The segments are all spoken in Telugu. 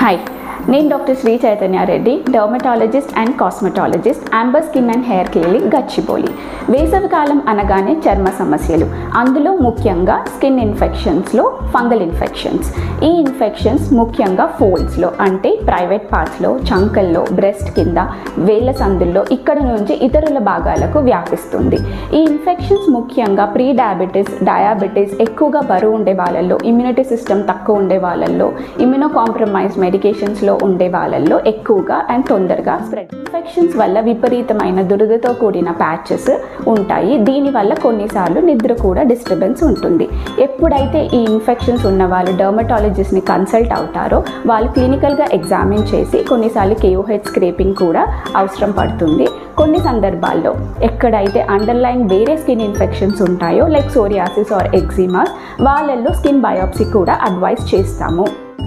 హాయ్ నేను doctor Sri Chaitanya Reddy dermatologist and cosmetologist Amber skin and hair clinic Gachibowli వేసవికాలం అనగానే చర్మ సమస్యలు అందులో ముఖ్యంగా స్కిన్ ఇన్ఫెక్షన్స్లో ఫంగల్ ఇన్ఫెక్షన్స్ ఈ ఇన్ఫెక్షన్స్ ముఖ్యంగా ఫోల్డ్స్లో అంటే ప్రైవేట్ పార్ట్స్లో చంకల్లో బ్రెస్ట్ కింద వేళ్ళ సందుల్లో ఇక్కడ నుంచి ఇతరుల భాగాలకు వ్యాపిస్తుంది ఈ ఇన్ఫెక్షన్స్ ముఖ్యంగా ప్రీ డయాబెటీస్ డయాబెటీస్ ఎక్కువగా బరువు ఉండే వాళ్ళల్లో ఇమ్యూనిటీ సిస్టమ్ తక్కువ ఉండే వాళ్ళల్లో ఇమ్యూనో కాంప్రమైజ్ మెడికేషన్స్లో ఉండే వాళ్ళల్లో ఎక్కువగా అండ్ తొందరగా స్ప్రెడ్ ఇన్ఫెక్షన్స్ వల్ల విపరీతమైన దురదతో కూడిన ప్యాచెస్ ఉంటాయి దీనివల్ల కొన్నిసార్లు నిద్ర కూడా డిస్టర్బెన్స్ ఉంటుంది ఎప్పుడైతే ఈ ఇన్ఫెక్షన్స్ ఉన్న వాళ్ళు డర్మటాలజిస్ట్ని కన్సల్ట్ అవుతారో వాళ్ళు క్లినికల్గా ఎగ్జామిన్ చేసి కొన్నిసార్లు కేఓహెచ్ స్క్రేపింగ్ కూడా అవసరం పడుతుంది కొన్ని సందర్భాల్లో ఎక్కడైతే అండర్లైన్ వేరే స్కిన్ ఇన్ఫెక్షన్స్ ఉంటాయో లైక్ సోరియాసిస్ ఆర్ ఎగ్జిమాస్ వాళ్ళల్లో స్కిన్ బయోప్సీ కూడా అడ్వైస్ చేస్తాము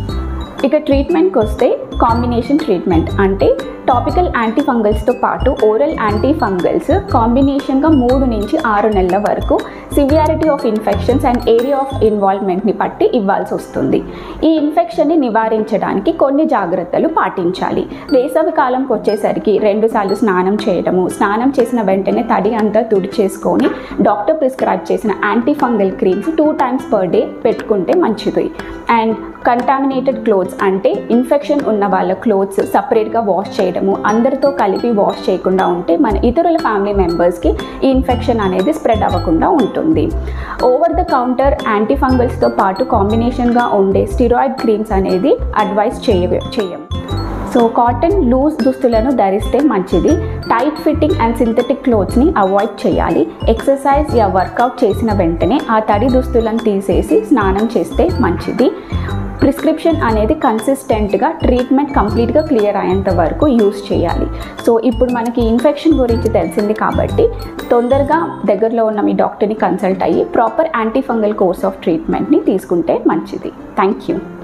ఇక ట్రీట్మెంట్కి వస్తే కాంబినేషన్ ట్రీట్మెంట్ అంటే టాపికల్ యాంటీఫంగల్స్తో పాటు ఓరల్ యాంటీఫంగల్స్ కాంబినేషన్గా మూడు నుంచి ఆరు నెలల వరకు severity of infections and area of ఇన్వాల్వ్మెంట్ని బట్టి ఇవ్వాల్సి వస్తుంది ఈ ఇన్ఫెక్షన్ని నివారించడానికి కొన్ని జాగ్రత్తలు పాటించాలి వేసవి కాలంకి వచ్చేసరికి రెండుసార్లు స్నానం చేయడము స్నానం చేసిన వెంటనే తడి అంతా తుడిచేసుకొని డాక్టర్ ప్రిస్క్రైబ్ చేసిన antifungal creams two times per day పెట్టుకుంటే మంచిది అండ్ కంటామినేటెడ్ క్లోత్స్ అంటే ఇన్ఫెక్షన్ ఉన్న వాళ్ళ క్లోత్స్ సపరేట్గా వాష్ చేయడము అందరితో కలిపి వాష్ చేయకుండా ఉంటే మన ఇతరుల ఫ్యామిలీ మెంబర్స్కి ఈ ఇన్ఫెక్షన్ అనేది స్ప్రెడ్ అవ్వకుండా ఉంటుంది ఓవర్ ద కౌంటర్ యాంటీఫంగల్స్తో పాటు కాంబినేషన్గా ఉండే స్టిరాయిడ్ క్రీమ్స్ అనేది అడ్వైస్ చేయ చేయం సో కాటన్ లూజ్ దుస్తులను ధరిస్తే మంచిది టైట్ ఫిట్టింగ్ అండ్ సింథటిక్ క్లోత్స్ని అవాయిడ్ చేయాలి ఎక్సర్సైజ్ యా వర్కౌట్ చేసిన వెంటనే ఆ తడి దుస్తులను తీసేసి స్నానం చేస్తే మంచిది ప్రిస్క్రిప్షన్ అనేది కన్సిస్టెంట్గా ట్రీట్మెంట్ కంప్లీట్గా క్లియర్ అయ్యేంత వరకు యూస్ చేయాలి సో ఇప్పుడు మనకి ఇన్ఫెక్షన్ గురించి తెలిసింది కాబట్టి తొందరగా దగ్గరలో ఉన్న మీ డాక్టర్ని కన్సల్ట్ అయ్యి ప్రాపర్ యాంటీఫంగల్ కోర్స్ ఆఫ్ ట్రీట్మెంట్ని తీసుకుంటే మంచిది థ్యాంక్ యూ